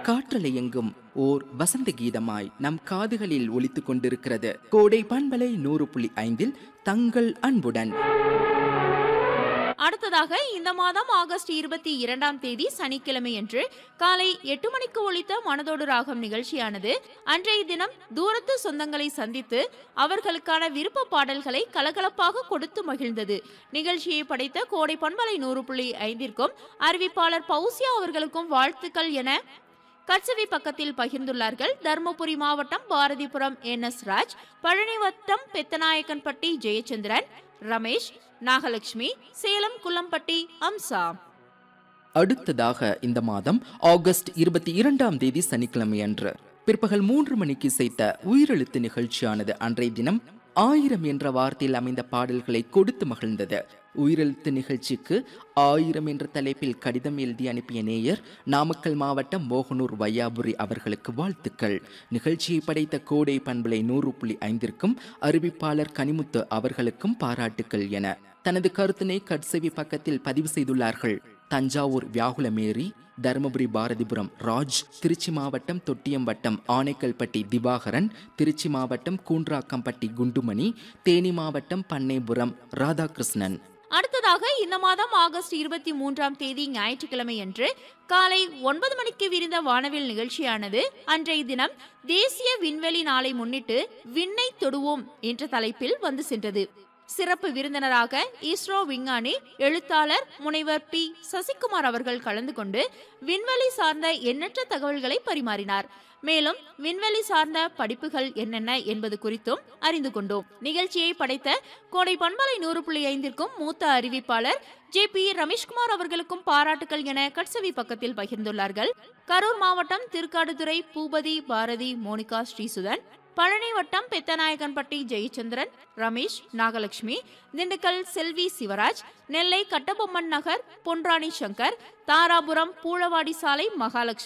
காற்றலை எங்கும் ஓர் வசந்த கீதமாய் நம் காதுகளில் ஒலித்துக் கொண்டிருக்கிறது கோடை பண்பலை நூறு புள்ளி ஐந்தில் தங்கள் அன்புடன் அடுத்ததாக இந்த மாதம் ஆகஸ்ட் இருபத்தி இரண்டாம் தேதி சனிக்கிழமையன்று காலை எட்டு மணிக்கு ஒலித்த மனதோடு ராகம் நிகழ்ச்சியானது அன்றைய தினம் தூரத்து சொந்தங்களை சந்தித்து அவர்களுக்கான விருப்ப பாடல்களை கலகலப்பாக கொடுத்து மகிழ்ந்தது நிகழ்ச்சியை படைத்த கோடை பண்பலை நூறு புள்ளி ஐந்திற்கும் அறிவிப்பாளர் பௌசியா அவர்களுக்கும் வாழ்த்துக்கள் என கட்சவி பக்கத்தில் பகிர்ந்துள்ளார்கள் தருமபுரி மாவட்டம் பாரதிபுரம் என் எஸ் ராஜ் பழனி வட்டம் பெத்தநாயக்கன்பட்டி ஜெயச்சந்திரன் ரமேஷ் நாகலட்சுமி சேலம் குள்ளம்பட்டி அம்சா அடுத்ததாக இந்த மாதம் ஆகஸ்ட் இருபத்தி இரண்டாம் தேதி சனிக்கிழமை அன்று பிற்பகல் மூன்று மணிக்கு இசைத்த உயிரெழுத்து நிகழ்ச்சியானது அன்றைய தினம் ஆயிரம் என்ற வார்த்தையில் அமைந்த பாடல்களை கொடுத்து மகிழ்ந்தது உயிரெழுத்து நிகழ்ச்சிக்கு ஆயிரம் என்ற தலைப்பில் கடிதம் எழுதி அனுப்பிய நேயர் நாமக்கல் மாவட்டம் மோகனூர் வையாபுரி அவர்களுக்கு வாழ்த்துக்கள் நிகழ்ச்சியை படைத்த கோடை பண்பலை நூறு புள்ளி ஐந்திற்கும் அறிவிப்பாளர் கனிமுத்து அவர்களுக்கும் பாராட்டுக்கள் என தனது கருத்தினை கட்செவி பக்கத்தில் பதிவு செய்துள்ளார்கள் தஞ்சாவூர் வியாகுலமேரி தருமபுரி பாரதிபுரம் ராஜ் திருச்சி மாவட்டம் தொட்டியம்பட்டம் ஆனைக்கல்பட்டி திவாகரன் திருச்சி மாவட்டம் கூன்றாக்கம்பட்டி குண்டுமணி தேனி மாவட்டம் பண்ணைபுரம் ராதாகிருஷ்ணன் அடுத்ததாக இந்த மாதம் ஆகஸ்ட் இருபத்தி மூன்றாம் தேதி ஞாயிற்றுக்கிழமை அன்று காலை ஒன்பது மணிக்கு விரிந்த வானவில் நிகழ்ச்சியானது அன்றைய தினம் தேசிய விண்வெளி நாளை முன்னிட்டு விண்ணை தொடுவோம் என்ற தலைப்பில் வந்து சென்றது சிறப்பு விருந்தினராக இஸ்ரோ விஞ்ஞானி எழுத்தாளர் முனைவர் பி சசிகுமார் அவர்கள் கலந்து கொண்டு விண்வெளி சார்ந்த எண்ணற்ற தகவல்களை பரிமாறினார் மேலும் விண்வெளி சார்ந்த படிப்புகள் என்னென்ன என்பது குறித்தும் அறிந்து கொண்டோம் நிகழ்ச்சியை படைத்த கோடை பண்பலை நூறு புள்ளி ஐந்திற்கும் மூத்த அறிவிப்பாளர் ஜே பி ரமேஷ்குமார் அவர்களுக்கும் பாராட்டுகள் என கட்சவி பக்கத்தில் பகிர்ந்துள்ளார்கள் கரூர் மாவட்டம் திருக்காடுதுறை பூபதி பாரதி மோனிகா ஸ்ரீசுதன் பழனி வட்டம் பெத்தநாயக்கன்பட்டி ஜெயச்சந்திரன் ரமேஷ் நாகலட்சுமி திண்டுக்கல் செல்வி சிவராஜ் நெல்லை கட்டபொம்மன் நகர் பொன்ராணி சங்கர் தாராபுரம் பூளவாடி சாலை மகாலட்சுமி